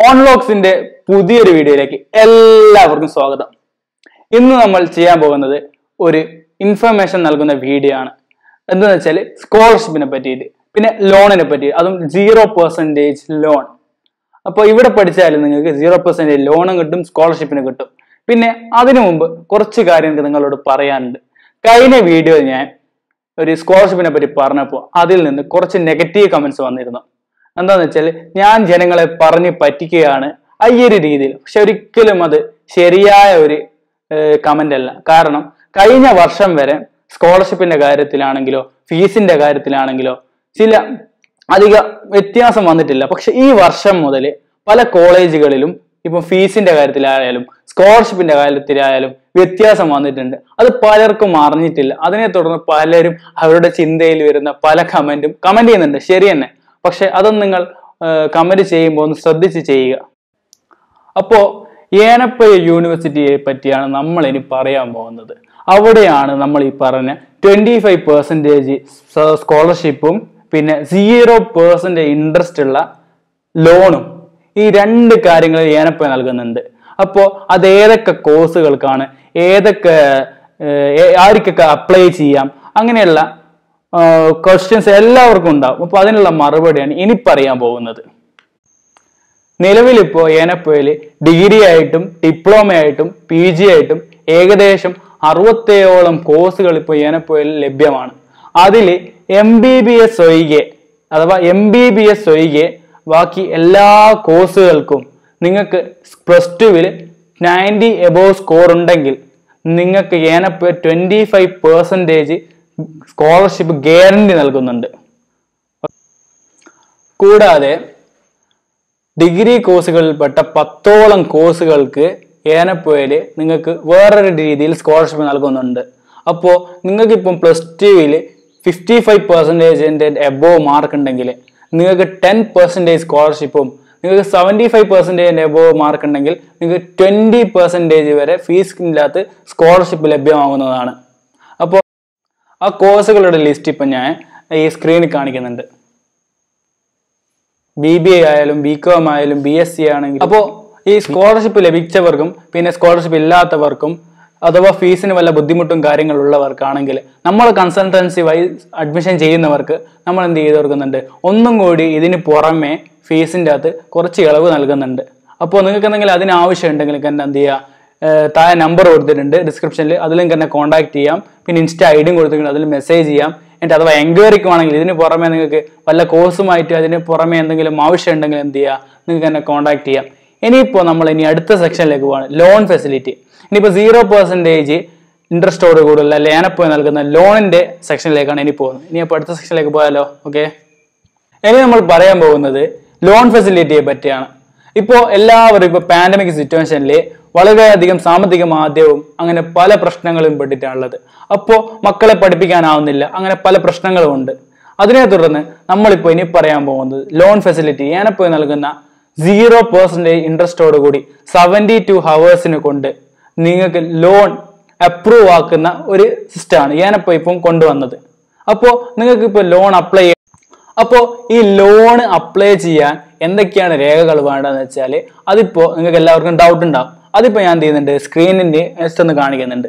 ഓൺലോക്സിന്റെ പുതിയൊരു വീഡിയോയിലേക്ക് എല്ലാവർക്കും സ്വാഗതം ഇന്ന് നമ്മൾ ചെയ്യാൻ പോകുന്നത് ഒരു ഇൻഫർമേഷൻ നൽകുന്ന വീഡിയോ ആണ് എന്താണെന്ന് വെച്ചാൽ സ്കോളർഷിപ്പിനെ പറ്റിയിട്ട് പിന്നെ ലോണിനെ പറ്റി അതും സീറോ പെർസെൻറ്റേജ് ലോൺ അപ്പോൾ ഇവിടെ പഠിച്ചാൽ നിങ്ങൾക്ക് സീറോ പെർസെൻറ്റേജ് ലോണും കിട്ടും സ്കോളർഷിപ്പിന് കിട്ടും പിന്നെ അതിനു മുമ്പ് കുറച്ച് കാര്യങ്ങൾ നിങ്ങളോട് പറയാനുണ്ട് കഴിഞ്ഞ വീഡിയോ ഞാൻ ഒരു സ്കോളർഷിപ്പിനെ പറ്റി പറഞ്ഞപ്പോൾ അതിൽ നിന്ന് കുറച്ച് നെഗറ്റീവ് കമന്റ്സ് വന്നിരുന്നു എന്താന്ന് വെച്ചാൽ ഞാൻ ജനങ്ങളെ പറഞ്ഞ് പറ്റിക്കുകയാണ് ആ ഈ ഒരു രീതിയിൽ പക്ഷെ ഒരിക്കലും അത് ശരിയായ ഒരു കമന്റ് അല്ല കാരണം കഴിഞ്ഞ വർഷം വരെ സ്കോളർഷിപ്പിന്റെ കാര്യത്തിലാണെങ്കിലോ ഫീസിന്റെ കാര്യത്തിലാണെങ്കിലോ ചില അധിക വ്യത്യാസം വന്നിട്ടില്ല പക്ഷെ ഈ വർഷം മുതൽ പല കോളേജുകളിലും ഇപ്പൊ ഫീസിന്റെ കാര്യത്തിലായാലും സ്കോളർഷിപ്പിന്റെ കാര്യത്തിലായാലും വ്യത്യാസം വന്നിട്ടുണ്ട് അത് പലർക്കും അറിഞ്ഞിട്ടില്ല അതിനെ തുടർന്ന് പലരും അവരുടെ ചിന്തയിൽ വരുന്ന പല കമന്റും കമന്റ് ചെയ്യുന്നുണ്ട് ശരി തന്നെ പക്ഷെ അതൊന്നും നിങ്ങൾ കമന്റ് ചെയ്യുമ്പോൾ ഒന്ന് ശ്രദ്ധിച്ച് ചെയ്യുക അപ്പോ ഏനപ്പയ യൂണിവേഴ്സിറ്റിയെ പറ്റിയാണ് നമ്മൾ ഇനി പറയാൻ പോകുന്നത് അവിടെയാണ് നമ്മൾ ഈ പറഞ്ഞ ട്വന്റി ഫൈവ് പെർസെൻറ്റേജ് സ്കോളർഷിപ്പും പിന്നെ സീറോ പെർസെൻറ്റേജ് ഇൻട്രസ്റ്റ് ഉള്ള ലോണും ഈ രണ്ട് കാര്യങ്ങൾ ഏനപ്പ നൽകുന്നുണ്ട് അപ്പോൾ അത് ഏതൊക്കെ കോഴ്സുകൾക്കാണ് ഏതൊക്കെ ഏർ, ആർക്കൊക്കെ അപ്ലൈ ചെയ്യാം അങ്ങനെയുള്ള ക്വസ്റ്റ്യൻസ് എല്ലാവർക്കും ഉണ്ടാവും അപ്പൊ അതിനുള്ള മറുപടിയാണ് ഇനി പറയാൻ പോകുന്നത് നിലവിലിപ്പോ ഏനപ്പയിൽ ഡിഗ്രി ആയിട്ടും ഡിപ്ലോമ ആയിട്ടും പി ജി ആയിട്ടും ഏകദേശം അറുപത്തേഴോളം കോഴ്സുകൾ ഇപ്പോൾ ഏനപ്പയിൽ ലഭ്യമാണ് അതിൽ എം ബി ബി എസ് ഒഴികെ അഥവാ എം ബി ബി എസ് ഒഴികെ ബാക്കി എല്ലാ കോഴ്സുകൾക്കും നിങ്ങൾക്ക് പ്ലസ് ടുവിൽ നയൻറ്റി എബോവ് സ്കോർ ഉണ്ടെങ്കിൽ നിങ്ങൾക്ക് ഏനപ്പ twenty five percentage scholarship guarantee നൽകുന്നുണ്ട് കൂടാതെ ഡിഗ്രി കോഴ്സുകളിൽപ്പെട്ട പത്തോളം കോഴ്സുകൾക്ക് ഏനപ്പോയിൽ നിങ്ങൾക്ക് വേറൊരു രീതിയിൽ സ്കോളർഷിപ്പ് നൽകുന്നുണ്ട് അപ്പോൾ നിങ്ങൾക്ക് ഇപ്പം പ്ലസ് ടുവിൽ ഫിഫ്റ്റി ഫൈവ് പെർസെൻറ്റേജിൻ്റെ എബോവ് മാർക്ക് ഉണ്ടെങ്കിൽ നിങ്ങൾക്ക് ടെൻ പെർസെൻറ്റേജ് സ്കോളർഷിപ്പും നിങ്ങൾക്ക് സെവൻറ്റി ഫൈവ് പെർസെൻറ്റേജിൻ്റെ എബോവ് മാർക്ക് ഉണ്ടെങ്കിൽ നിങ്ങൾക്ക് ട്വൻറ്റി പെർസെൻറ്റേജ് വരെ ഫീസ് ഇല്ലാത്ത സ്കോളർഷിപ്പ് ലഭ്യമാകുന്നതാണ് അപ്പോൾ ആ കോഴ്സുകളുടെ ലിസ്റ്റ് ഇപ്പം ഞാൻ ഈ സ്ക്രീനിൽ കാണിക്കുന്നുണ്ട് ബി ബി എ ആയാലും ബി കോം ആയാലും ബി എസ് സി ആണെങ്കിലും അപ്പോൾ ഈ സ്കോളർഷിപ്പ് ലഭിച്ചവർക്കും പിന്നെ സ്കോളർഷിപ്പ് ഇല്ലാത്തവർക്കും അഥവാ ഫീസിന് വല്ല ബുദ്ധിമുട്ടും കാര്യങ്ങളുള്ളവർക്കാണെങ്കിൽ നമ്മൾ കൺസൾട്ടൻസി വഴി അഡ്മിഷൻ ചെയ്യുന്നവർക്ക് നമ്മൾ എന്ത് ചെയ്ത് കൊടുക്കുന്നുണ്ട് ഒന്നും കൂടി ഇതിന് പുറമെ ഫീസിൻ്റെ അകത്ത് കുറച്ച് ഇളവ് നൽകുന്നുണ്ട് അപ്പോൾ നിങ്ങൾക്ക് എന്തെങ്കിലും അതിന് ആവശ്യം ഉണ്ടെങ്കിൽ തന്നെ എന്ത് ചെയ്യുക ഏഹ് താഴെ നമ്പർ കൊടുത്തിട്ടുണ്ട് ഡിസ്ക്രിപ്ഷനിൽ അതിലും തന്നെ കോൺടാക്ട് ചെയ്യാം പിന്നെ ഇൻസ്റ്റ ഐ ഡിയും കൊടുത്തിട്ടുണ്ട് അതിൽ മെസ്സേജ് ചെയ്യാം എന്നിട്ട് അഥവാ എൻക്വയറിക്ക് വേണമെങ്കിൽ ഇതിന് പുറമെ നിങ്ങൾക്ക് വല്ല കോഴ്സുമായിട്ട് അതിന് പുറമെ എന്തെങ്കിലും ആവശ്യം ഉണ്ടെങ്കിൽ എന്ത് ചെയ്യുക നിങ്ങൾക്ക് എന്നെ കോൺടാക്ട് ചെയ്യാം ഇനിയിപ്പോൾ നമ്മൾ ഇനി അടുത്ത സെക്ഷനിലേക്ക് പോവാണ് ലോൺ ഫെസിലിറ്റി ഇനിയിപ്പോൾ സീറോ പെർസെൻറ്റേജ് ഇൻട്രസ്റ്റോട് കൂടുതലുള്ള ലേനപ്പ് നൽകുന്ന ലോണിന്റെ സെക്ഷനിലേക്കാണ് ഇനി പോകുന്നത് ഇനി അപ്പോൾ അടുത്ത സെക്ഷനിലേക്ക് പോയാലോ ഓക്കെ ഇനി നമ്മൾ പറയാൻ പോകുന്നത് ലോൺ ഫെസിലിറ്റിയെ പറ്റിയാണ് ഇപ്പോൾ എല്ലാവരും ഇപ്പോൾ പാൻഡമിക് സിറ്റുവേഷനിൽ വളരെയധികം സാമ്പത്തിക മാധ്യവും അങ്ങനെ പല പ്രശ്നങ്ങളും പെട്ടിട്ടാണുള്ളത് അപ്പോൾ മക്കളെ പഠിപ്പിക്കാനാവുന്നില്ല അങ്ങനെ പല പ്രശ്നങ്ങളും ഉണ്ട് അതിനെ തുടർന്ന് നമ്മളിപ്പോൾ ഇനി പറയാൻ പോകുന്നത് ലോൺ ഫെസിലിറ്റി ഏനപ്പോയി നൽകുന്ന സീറോ പെർസെൻറ്റേജ് ഇൻട്രസ്റ്റോട് കൂടി സെവൻറ്റി ടു ഹവേഴ്സിന് കൊണ്ട് നിങ്ങൾക്ക് ലോൺ അപ്രൂവ് ആക്കുന്ന ഒരു സിസ്റ്റമാണ് ഏനപ്പോ ഇപ്പം കൊണ്ടുവന്നത് അപ്പോൾ നിങ്ങൾക്ക് ഇപ്പോൾ ലോൺ അപ്ലൈ അപ്പോൾ ഈ ലോൺ അപ്ലൈ ചെയ്യാൻ എന്തൊക്കെയാണ് രേഖകൾ വേണ്ടതെന്ന് വെച്ചാൽ അതിപ്പോൾ നിങ്ങൾക്ക് എല്ലാവർക്കും ഡൗട്ട് ഉണ്ടാവും അതിപ്പോൾ ഞാൻ എന്ത് ചെയ്യുന്നുണ്ട് സ്ക്രീനിന്റെ ജസ്റ്റ് ഒന്ന് കാണിക്കുന്നുണ്ട്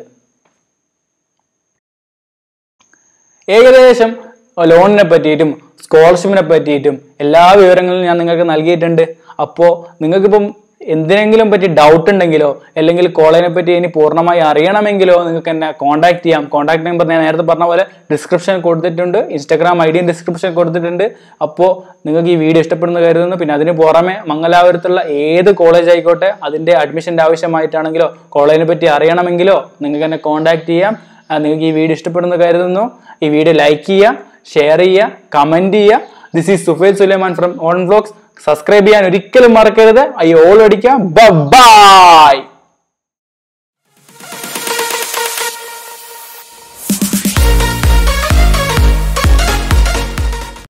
ഏകദേശം ലോണിനെ പറ്റിയിട്ടും സ്കോളർഷിപ്പിനെ പറ്റിയിട്ടും എല്ലാ വിവരങ്ങളും ഞാൻ നിങ്ങൾക്ക് നൽകിയിട്ടുണ്ട് അപ്പോൾ നിങ്ങൾക്കിപ്പം എന്തിനെങ്കിലും പറ്റി ഡൗട്ട് ഉണ്ടെങ്കിലോ അല്ലെങ്കിൽ കോളേജിനെ പറ്റി ഇനി പൂർണ്ണമായി അറിയണമെങ്കിലോ നിങ്ങൾക്ക് എന്നെ കോൺടാക്ട് ചെയ്യാം കോൺടാക്ട് നമ്പർ ഞാൻ നേരത്തെ പറഞ്ഞ പോലെ ഡിസ്ക്രിപ്ഷൻ കൊടുത്തിട്ടുണ്ട് ഇൻസ്റ്റാഗ്രാം ഐ ഡിയും ഡിസ്ക്രിപ്ഷൻ കൊടുത്തിട്ടുണ്ട് അപ്പോൾ നിങ്ങൾക്ക് ഈ വീഡിയോ ഇഷ്ടപ്പെടുന്ന കരുതുന്നു പിന്നെ അതിന് പുറമെ മംഗലാപുരത്തുള്ള ഏത് കോളേജ് ആയിക്കോട്ടെ അതിൻ്റെ അഡ്മിഷൻ്റെ ആവശ്യമായിട്ടാണെങ്കിലോ കോളേജിനെ പറ്റി അറിയണമെങ്കിലോ നിങ്ങൾക്ക് എന്നെ കോൺടാക്ട് ചെയ്യാം ആ, നിങ്ങൾക്ക് ഈ വീഡിയോ ഇഷ്ടപ്പെടുന്ന കരുതുന്നു ഈ വീഡിയോ ലൈക്ക് ചെയ്യുക ഷെയർ ചെയ്യുക കമന്റ് ചെയ്യുക this is Sufail Sulaiman from own vlogs subscribe ചെയ്യാൻ ഒരിക്കലും മറക്കരുത് ഐ ഓൾ അടിക്കാം ബൈ